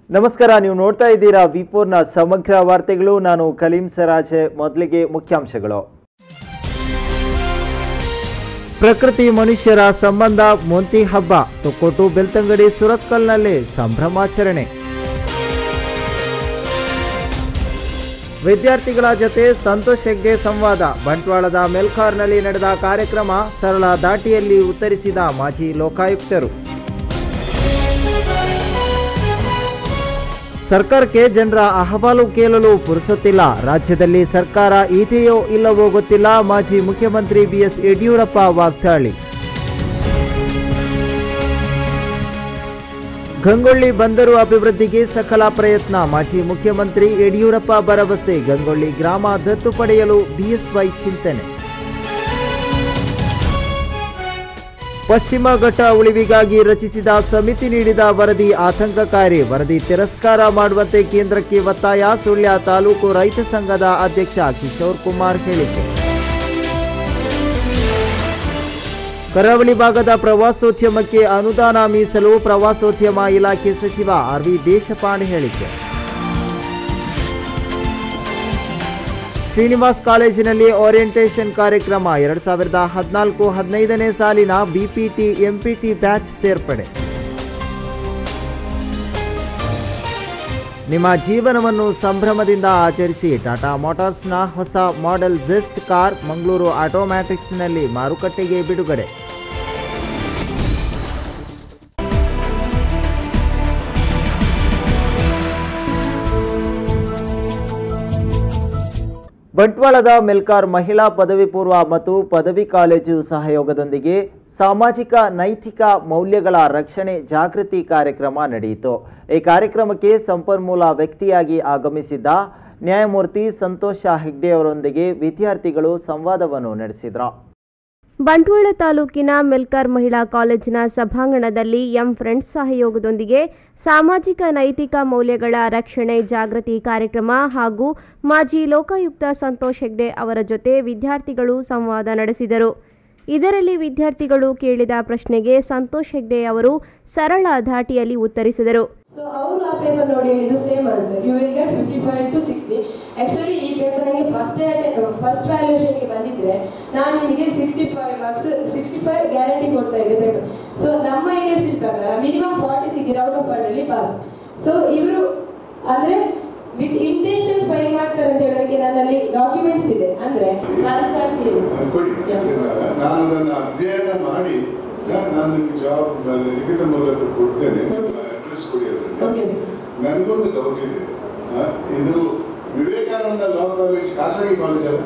ನಮಸ್ಕಾರ ನೀವು ನೋಡ್ತಾ ಇದ್ದೀರಾ ವಿಪೋರ್ನ ಸಮಗ್ರ ವಾರ್ತೆಗಳು ನಾನು ಕಲೀಂ ಸರಾಜೆ ಮೊದಲಿಗೆ ಮುಖ್ಯಾಂಶಗಳು ಪ್ರಕೃತಿ ಮನುಷ್ಯರ ಸಂಬಂಧ ಮೊಂತಿ ಹಬ್ಬ ತೊಕ್ಕೊಟ್ಟು ಬೆಳ್ತಂಗಡಿ ಸುರತ್ಕಲ್ನಲ್ಲಿ ಸಂಭ್ರಮಾಚರಣೆ ವಿದ್ಯಾರ್ಥಿಗಳ ಜೊತೆ ಸಂತೋಷ್ ಹೆಗ್ಡೆ ಸಂವಾದ ಬಂಟ್ವಾಳದ ಮೆಲ್ಕಾರ್ನಲ್ಲಿ ನಡೆದ ಕಾರ್ಯಕ್ರಮ ಸರಳ ದಾಟಿಯಲ್ಲಿ ಉತ್ತರಿಸಿದ ಮಾಜಿ ಲೋಕಾಯುಕ್ತರು ಸರ್ಕಾರಕ್ಕೆ ಜನರ ಅಹವಾಲು ಕೇಳಲು ಪುರುಸುತ್ತಿಲ್ಲ ರಾಜ್ಯದಲ್ಲಿ ಸರ್ಕಾರ ಇದೆಯೋ ಇಲ್ಲವೋ ಗೊತ್ತಿಲ್ಲ ಮಾಜಿ ಮುಖ್ಯಮಂತ್ರಿ ಬಿಎಸ್ ಯಡಿಯೂರಪ್ಪ ವಾಗ್ದಾಳಿ ಗಂಗೊಳ್ಳಿ ಬಂದರು ಅಭಿವೃದ್ಧಿಗೆ ಸಕಲ ಪ್ರಯತ್ನ ಮಾಜಿ ಮುಖ್ಯಮಂತ್ರಿ ಯಡಿಯೂರಪ್ಪ ಭರವಸೆ ಗಂಗೊಳ್ಳಿ ಗ್ರಾಮ ದತ್ತು ಪಡೆಯಲು ಬಿಎಸ್ವೈ ಚಿಂತನೆ ಪಶ್ಚಿಮ ಘಟ್ಟ ಉಳಿವಿಗಾಗಿ ರಚಿಸಿದ ಸಮಿತಿ ನೀಡಿದ ವರದಿ ಆತಂಕಕಾರಿ ವರದಿ ತಿರಸ್ಕಾರ ಮಾಡುವಂತೆ ಕೇಂದ್ರಕ್ಕೆ ಒತ್ತಾಯ ಸುಳ್ಯ ತಾಲೂಕು ರೈತ ಸಂಘದ ಅಧ್ಯಕ್ಷ ಕಿಶೋರ್ ಕುಮಾರ್ ಹೇಳಿಕೆ ಕರಾವಳಿ ಭಾಗದ ಪ್ರವಾಸೋದ್ಯಮಕ್ಕೆ ಅನುದಾನ ಮೀಸಲು ಪ್ರವಾಸೋದ್ಯಮ ಇಲಾಖೆ ಸಚಿವ ಆರ್ ವಿ ದೇಶಪಾಂಡೆ ಹೇಳಿಕೆ ಶ್ರೀನಿವಾಸ್ ಕಾಲೇಜಿನಲ್ಲಿ ಓರಿಯೆಂಟೇಷನ್ ಕಾರ್ಯಕ್ರಮ ಎರಡ್ ಸಾವಿರದ ಹದಿನಾಲ್ಕು ಹದಿನೈದನೇ ಸಾಲಿನ ಬಿಪಿಟಿ ಎಂಪಿಟಿ ಬ್ಯಾಚ್ ಸೇರ್ಪಡೆ ನಿಮ್ಮ ಜೀವನವನ್ನು ಸಂಭ್ರಮದಿಂದ ಆಚರಿಸಿ ಟಾಟಾ ಮೋಟಾರ್ಸ್ನ ಹೊಸ ಮಾಡೆಲ್ ಜೆಸ್ಟ್ ಕಾರ್ ಮಂಗಳೂರು ಆಟೋಮ್ಯಾಟಿಕ್ಸ್ನಲ್ಲಿ ಮಾರುಕಟ್ಟೆಗೆ ಬಿಡುಗಡೆ ಬಂಟ್ವಾಳದ ಮೆಲ್ಕಾರ್ ಮಹಿಳಾ ಪದವಿ ಪೂರ್ವ ಮತ್ತು ಪದವಿ ಕಾಲೇಜು ಸಹಯೋಗದೊಂದಿಗೆ ಸಾಮಾಜಿಕ ನೈತಿಕ ಮೌಲ್ಯಗಳ ರಕ್ಷಣೆ ಜಾಗೃತಿ ಕಾರ್ಯಕ್ರಮ ನಡೆಯಿತು ಈ ಕಾರ್ಯಕ್ರಮಕ್ಕೆ ಸಂಪನ್ಮೂಲ ವ್ಯಕ್ತಿಯಾಗಿ ಆಗಮಿಸಿದ್ದ ನ್ಯಾಯಮೂರ್ತಿ ಸಂತೋಷ ಹೆಗ್ಡೆ ಅವರೊಂದಿಗೆ ವಿದ್ಯಾರ್ಥಿಗಳು ಸಂವಾದವನ್ನು ನಡೆಸಿದರು ಬಂಟ್ವಾಳ ತಾಲೂಕಿನ ಮೆಲ್ಕಾರ್ ಮಹಿಳಾ ಕಾಲೇಜಿನ ಸಭಾಂಗಣದಲ್ಲಿ ಎಂ ಫ್ರೆಂಡ್ಸ್ ಸಹಯೋಗದೊಂದಿಗೆ ಸಾಮಾಜಿಕ ನೈತಿಕ ಮೌಲ್ಯಗಳ ರಕ್ಷಣೆ ಜಾಗೃತಿ ಕಾರ್ಯಕ್ರಮ ಹಾಗೂ ಮಾಜಿ ಲೋಕಾಯುಕ್ತ ಸಂತೋಷ್ ಹೆಗ್ಡೆ ಅವರ ಜೊತೆ ವಿದ್ಯಾರ್ಥಿಗಳು ಸಂವಾದ ನಡೆಸಿದರು ಇದರಲ್ಲಿ ವಿದ್ಯಾರ್ಥಿಗಳು ಕೇಳಿದ ಪ್ರಶ್ನೆಗೆ ಸಂತೋಷ್ ಹೆಗ್ಡೆ ಅವರು ಸರಳ ಧಾಟಿಯಲ್ಲಿ ಉತ್ತರಿಸಿದರು ಸೊ ಅವರು ಆ ಪೇಪರ್ ನೋಡಿ ಇದು same answer you will get fifty five to sixty actually ಈ ಪೇಪರ್ ನನಗೆ ಫಸ್ಟ್ ಫಸ್ಟ್ ವ್ಯಾಲ್ಯೂಷನ್ಗೆ ಬಂದಿದ್ರೆ ನಾನು ನಿಮಗೆ sixty five marks sixty five guarantee ಕೊಡ್ತಾ ಇದ್ದೆ ಪೇಪರ್ ಸೊ ನಮ್ಮ ಯೂನಿವರ್ಸಿಟಿ ಪ್ರಕಾರ ಮಿನಿಮಮ್ ಫಾರ್ಟಿ ಸಿಕ್ಕಿದೆ out of hundred pass so ಇವರು ಅಂದ್ರೆ ವಿತ್ ಇಂಟೆನ್ಷನ್ ಫೈಲ್ ಮಾಡ್ತಾರೆ ಅಂತ ಹೇಳೋದಕ್ಕೆ ನನ್ನಲ್ಲಿ ಡಾಕ್ಯುಮೆಂಟ್ಸ್ ಇದೆ ಅಂದ್ರೆ ನಾನು ಕೊಡಿ ನಾನು ಅದನ್ನು ಅಧ್ಯಯನ ಮಾಡಿ ನಾನು ನಿಮ್ಗೆ ಜವಾಬ್ ಲಿಖಿತ ಮೂಲಕ ಕೊಡ್ತೇನೆ ಅಡ್ರೆಸ್ ಕೊಡಿ ಅದನ್ನ ಓಕೆ ಸರ್ ನನಗೊಂದು ಡೌಟ್ ಇದೆ ಆ, ಇದು ವಿವೇಕಾನಂದ ಲಾ ಕಾಲೇಜ್ ಖಾಸಗಿ ಕಾಲೇಜ್ ಅಲ್ಲ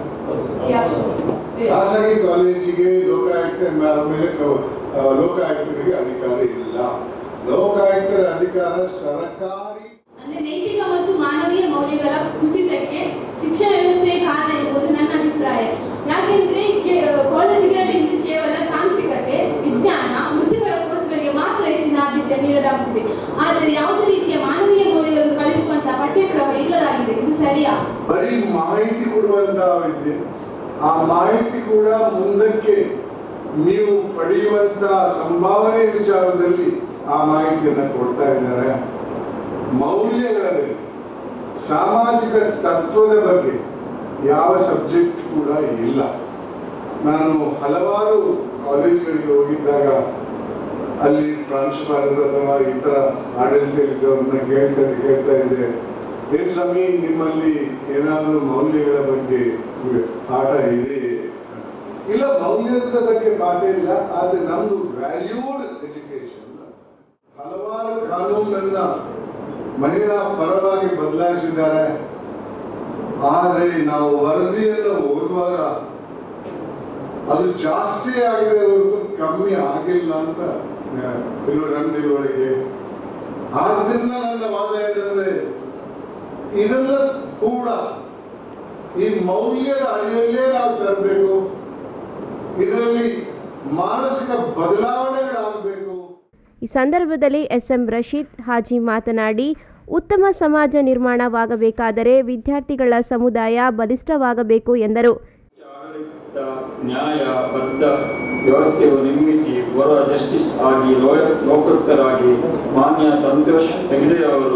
ಖಾಸಗಿ ಕಾಲೇಜಿಗೆ ಲೋಕಾಯುಕ್ತ ಮ- ಮೇಲೆ ಕ- ಆ, ಲೋಕಾಯುಕ್ತರಿಗೆ ಅಧಿಕಾರ ಇಲ್ಲ ಲೋಕಾಯುಕ್ತರ ಅಧಿಕಾರ ಸರ್ಕಾರಿ ಅಂದ್ರೆ ನೈತಿಕ ಮತ್ತು ಮಾನವೀಯ ಮೌಲ್ಯಗಳ ಕುಸಿತಕ್ಕೆ ಶಿಕ್ಷಣ ವ್ಯವಸ್ಥೆ ಕಾರಣ ಎಂಬುದು ನನ್ನ ಅಭಿಪ್ರಾಯ ಯಾಕೆಂದ್ರೆ ಕೆ- ಕಾಲೇಜುಗಳಲ್ಲಿ ಇದು ಕೇವಲ ತಾಂತ್ರಿಕತೆ ವಿಜ್ಞಾನ ವೃತ್ತಿಪರ ಕೋರ್ಸ್ಗಳಿಗೆ ಮಾತ್ರ ಹೆಚ್ಚಿನ ಆದ್ಯತೆ ನೀಡಲಾಗುತ್ತಿದೆ ಆದರೆ ಯಾವುದೇ ರೀತಿಯ ಮಾನವೀಯ ಮೌಲ್ಯಗಳನ್ನು ಕಲಿಸುವಂತಹ ಪಠ್ಯಕ್ರಮ ಇಲ್ಲದಾಗಿದೆ ಇದು ಸರಿಯಾ ಬರೀ ಮಾಹಿತಿ ಕೊಡುವಂತಹ ವಿದ್ಯೆ ಆ ಮಾಹಿತಿ ಕೂಡ ಮುಂದಕ್ಕೆ ನೀವು ಪಡೆಯುವಂತಹ ಸಂಭಾವನೆ ವಿಚಾರದಲ್ಲಿ ಆ ಮಾಹಿತಿಯನ್ನು ಕೊಡ್ತಾ ಇದ್ದಾರೆ ಮೌಲ್ಯಗಳಲ್ಲಿ ಸಾಮಾಜಿಕ ತತ್ವದ ಬಗ್ಗೆ ಯಾವ ಸಬ್ಜೆಕ್ಟ್ ಕೂಡ ಇಲ್ಲ ನಾನು ಹಲವಾರು ಕಾಲೇಜುಗಳಿಗೆ ಹೋಗಿದ್ದಾಗ ಅಲ್ಲಿ ಪ್ರಾಂಶುಪಾಲರು ಅಥವಾ ಇತರ ಆಡಳಿತದವ್ರನ್ನ ಕೇಳ್ತಾ ಕೇಳ್ತಾ ಇದ್ದೆ ಏನ್ ಸ್ವಾಮಿ ನಿಮ್ಮಲ್ಲಿ ಏನಾದರೂ ಮೌಲ್ಯಗಳ ಬಗ್ಗೆ ಪಾಠ ಇದೆ ಇಲ್ಲ ಮೌಲ್ಯದ ಬಗ್ಗೆ ಪಾಠ ಇಲ್ಲ ಆದ್ರೆ ನಮ್ದು ವ್ಯಾಲ್ಯೂಡ್ ಎಜುಕೇಶನ್ ಹಲವಾರು ಕಾನೂನನ್ನ ಮಹಿಳಾ ಪರವಾಗಿ ಬದಲಾಯಿಸಿದ್ದಾರೆ ಆದರೆ ನಾವು ವರದಿಯನ್ನು ಓದುವಾಗ ಅದು ಜಾಸ್ತಿ ಆಗಿದೆ ಹೊರತು ಕಮ್ಮಿ ಆಗಿಲ್ಲ ಅಂತ ಆ, ತಿಳುವ ನನ್ನ ತಿಳುವಳಿಕೆ ಆದ್ರಿಂದ ನನ್ನ ವಾದ ಏನಂದ್ರೆ ಇದೆಲ್ಲ ಕೂಡ ಈ ಮೌಲ್ಯದ ಅಡಿಯಲ್ಲೇ ನಾವು ತರಬೇಕು ಇದರಲ್ಲಿ ಮಾನಸಿಕ ಬದಲಾವಣೆಗಳಾಗಬೇಕು ಈ ಸಂದರ್ಭದಲ್ಲಿ ಎಸ್ಎಂ ರಶೀದ್ ಹಾಜಿ ಮಾತನಾಡಿ ಉತ್ತಮ ಸಮಾಜ ನಿರ್ಮಾಣವಾಗಬೇಕಾದರೆ ವಿದ್ಯಾರ್ಥಿಗಳ ಸಮುದಾಯ ಬಲಿಷ್ಠವಾಗಬೇಕು ಎಂದರು ಆಡಳಿತ ನ್ಯಾಯಬದ್ಧ ವ್ಯವಸ್ಥೆಯನ್ನು ನಿರ್ಮಿಸಿ ಓರ್ವ ಜಸ್ಟಿಸ್ ಆಗಿ ಲೋಯ ಲೋಕೋತ್ತರಾಗಿ ಮಾನ್ಯ ಸಂತೋಷ್ ಹೆಗ್ಡೆ ಅವರು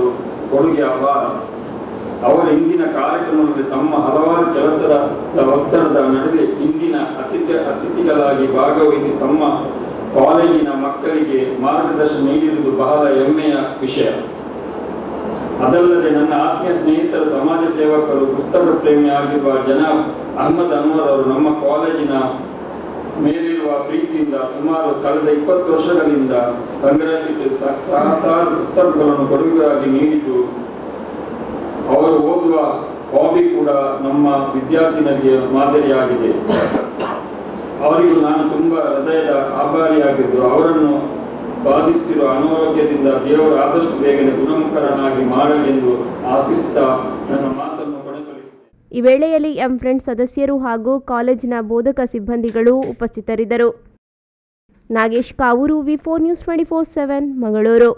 ಕೊಡುಗೆ ಅಪಾರ ಅವರ ಇಂದಿನ ಕಾರ್ಯಕ್ರಮದಲ್ಲಿ ತಮ್ಮ ಹಲವಾರು ಕೆಲಸದ ಒತ್ತಡದ ನಡುವೆ ಇಂದಿನ ಅತಿಥಿ ಅತಿಥಿಗಳಾಗಿ ಭಾಗವಹಿಸಿ ತಮ್ಮ ಕಾಲೇಜಿನ ಮಕ್ಕಳಿಗೆ ಮಾರ್ಗದರ್ಶನ ನೀಡಿರುವುದು ಬಹಳ ಹೆಮ್ಮೆಯ ವಿಷಯ ಅದಲ್ಲದೆ ನನ್ನ ಆತ್ಮೀಯ ಸ್ನೇಹಿತರ ಸಮಾಜ ಸೇವಕರು ಪುಸ್ತಕ ಪ್ರೇಮಿ ಆಗಿರುವ ಜನಾಬ್ ಅಹಮದ್ ಅನ್ವರ್ ಅವರು ನಮ್ಮ ಕಾಲೇಜಿನ ಮೇಲಿರುವ ಪ್ರೀತಿಯಿಂದ ಸುಮಾರು ಕಳೆದ ಇಪ್ಪತ್ತು ವರ್ಷಗಳಿಂದ ಸಂಗ್ರಹಿಸಿದ ಸ- ಸಹಸ್ರಾರು ಪುಸ್ತಕಗಳನ್ನು ಕೊಡುಗೆಯಾಗಿ ನೀಡಿದ್ದು ಅವರು ಓದುವ ಹಾಬಿ ಕೂಡ ನಮ್ಮ ವಿದ್ಯಾರ್ಥಿನಿಗೆ ಮಾದರಿಯಾಗಿದೆ ಅವರಿಗೂ ನಾನು ತುಂಬ ಹೃದಯದ ಆಭಾರಿಯಾಗಿದ್ದು ಅವರನ್ನು ಬಾಧಿಸುತ್ತಿರುವ ಅನಾರೋಗ್ಯದಿಂದ ದೇವರು ಆದಷ್ಟು ಬೇಗನೆ ಗುಣಮುಖರನ್ನಾಗಿ ಮಾಡಲೆಂದು ಆಶಿಸುತ್ತಾ ನನ್ನ ಮಾತನ್ನು ಕೊನೆಗೊಳಿಸುತ್ತೇನೆ ಈ ವೇಳೆಯಲ್ಲಿ ಎಂ ಫ್ರೆಂಡ್ಸ್ ಸದಸ್ಯರು ಹಾಗೂ ಕಾಲೇಜಿನ ಬೋಧಕ ಸಿಬ್ಬಂದಿಗಳು ಉಪಸ್ಥಿತರಿದ್ದರು Nagesh Kavoor V four news twenty four seven Mangaluru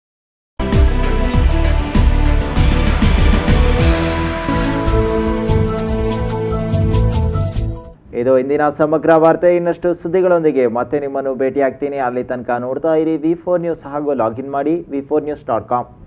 ಇದು ಇಂದಿನ ಸಮಗ್ರ ವಾರ್ತೆ ಇನ್ನಷ್ಟು ಸುದ್ದಿಗಳೊಂದಿಗೆ ಮತ್ತೆ ನಿಮ್ಮನ್ನು ಭೇಟಿಯಾಗ್ತೀನಿ ಅಲ್ಲಿ ತನಕ ನೋಡ್ತಾ ಇರಿ ವಿ ಫೋರ್ ನ್ಯೂಸ್ ಹಾಗೂ ಲಾಗಿನ್ ಮಾಡಿ V four news dot com